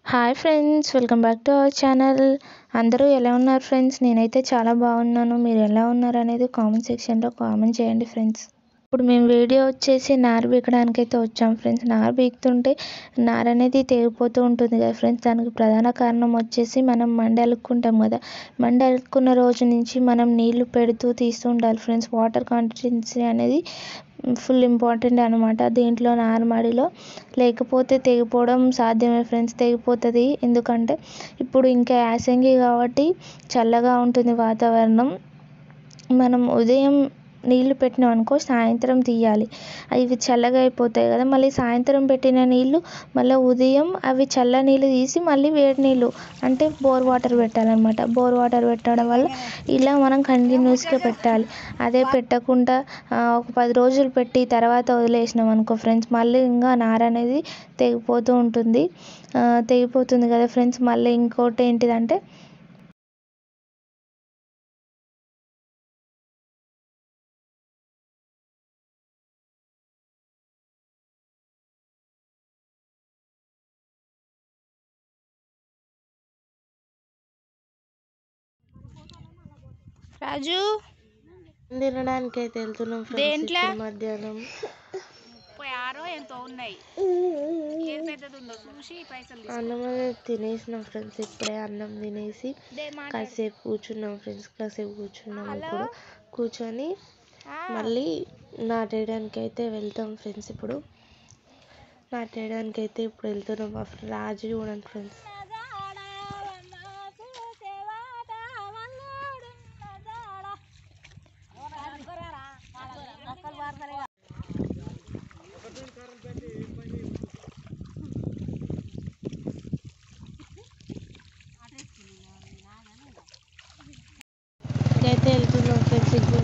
Hi friends welcome back to our channel అందరూ ఎలా ఉన్నారు ఫ్రెండ్స్ నేనైతే చాలా బాగున్నాను మీరు ఎలా ఉన్నారు అనేది కామెంట్ సెక్షన్లో కామెంట్ చేయండి ఫ్రెండ్స్ ఇప్పుడు మేము వీడియో వచ్చేసి నార బీకడానికి అయితే వచ్చాం ఫ్రెండ్స్ నార బీకుతుంటే నార అనేది తెగిపోతూ ఉంటుంది కదా ఫ్రెండ్స్ దానికి ప్రధాన కారణం వచ్చేసి మనం మండ అలుక్కుంటాం కదా మండ అలుక్కున్న రోజు నుంచి మనం నీళ్లు పెడుతూ తీస్తూ ఉండాలి ఫ్రెండ్స్ వాటర్ కాన్స్టిట్యున్సీ అనేది ఫుల్ ఇంపార్టెంట్ అనమాట దీంట్లో నారుమడిలో లేకపోతే తెగిపోవడం సాధ్యమే ఫ్రెండ్స్ తెగిపోతుంది ఎందుకంటే ఇప్పుడు ఇంకా యాసంగి కాబట్టి చల్లగా ఉంటుంది వాతావరణం మనం ఉదయం నీళ్లు పెట్టినాం అనుకో సాయంత్రం తీయాలి అవి చల్లగా అయిపోతాయి కదా మళ్ళీ సాయంత్రం పెట్టిన నీళ్లు మళ్ళీ ఉదయం అవి చల్ల నీళ్ళు తీసి మళ్ళీ వేడి నీళ్ళు అంటే బోర్ వాటర్ పెట్టాలన్నమాట బోర్ వాటర్ పెట్టడం వల్ల ఇలా మనం కంటిన్యూస్గా పెట్టాలి అదే పెట్టకుండా ఒక పది రోజులు పెట్టి తర్వాత వదిలేసినాం అనుకో ఫ్రెండ్స్ మళ్ళీ ఇంకా నార అనేది తెగిపోతూ ఉంటుంది తెగిపోతుంది కదా ఫ్రెండ్స్ మళ్ళీ ఇంకోటి ఏంటిదంటే రాజు తినడానికి అయితే వెళ్తున్నాం ఫ్రెండ్స్ దేంట్లో? ఇప్పుడు మధ్యాహ్నం ఆరో ఎంతో ఉన్నాయి ఏది పెద్దది ఉందో చూసి పైసలు అన్నం అనేది తినేసినాం ఫ్రెండ్స్ ఇప్పుడే అన్నం తినేసి కాసేపు కూర్చున్నాం ఫ్రెండ్స్ కాసేపు కూర్చున్నాం ఇప్పుడు కూర్చొని మళ్ళీ నాటేయడానికి అయితే వెళ్తాం ఫ్రెండ్స్ ఇప్పుడు నాటేయడానికి అయితే ఇప్పుడు వెళ్తున్నాం మా ఫ్రె- రాజు చూడండి ఫ్రెండ్స్ అయితే వెళ్తున్నాం ఫ్రెండ్స్ ఇప్పుడు